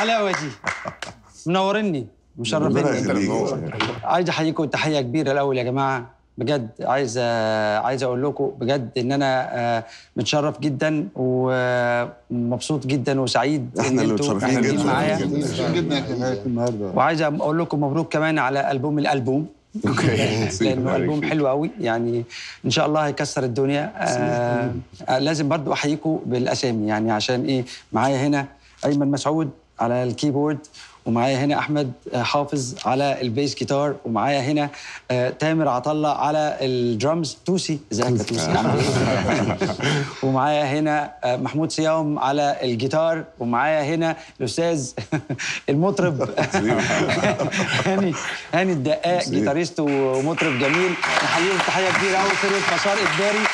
الحلاوه دي منورني مشرفيني يخليك. عايز احييكم تحيه كبيره الاول يا جماعه بجد عايز آه، عايز اقول لكم بجد ان انا آه، متشرف جدا ومبسوط جدا وسعيد ان احنا اللي انتوا متشرفين قاعدين جدا معايا جدا يا النهارده وعايز اقول لكم مبروك كمان على البوم الالبوم لانه البوم حلو قوي يعني ان شاء الله هيكسر الدنيا آه آه لازم برضو احييكم بالاسامي يعني عشان ايه معايا هنا ايمن مسعود على الكيبورد ومعايا هنا احمد آه، حافظ على البيس جيتار ومعايا هنا آه تامر عطله على الدرمز توسي ازيك يا توسي عامل إيه؟ ومعايا هنا آه، محمود صيام على الجيتار ومعايا هنا الاستاذ المطرب هاني هاني الدقاق جيتاريست ومطرب جميل نحييهم تحيه كبيره قوي فرقه مسار اجباري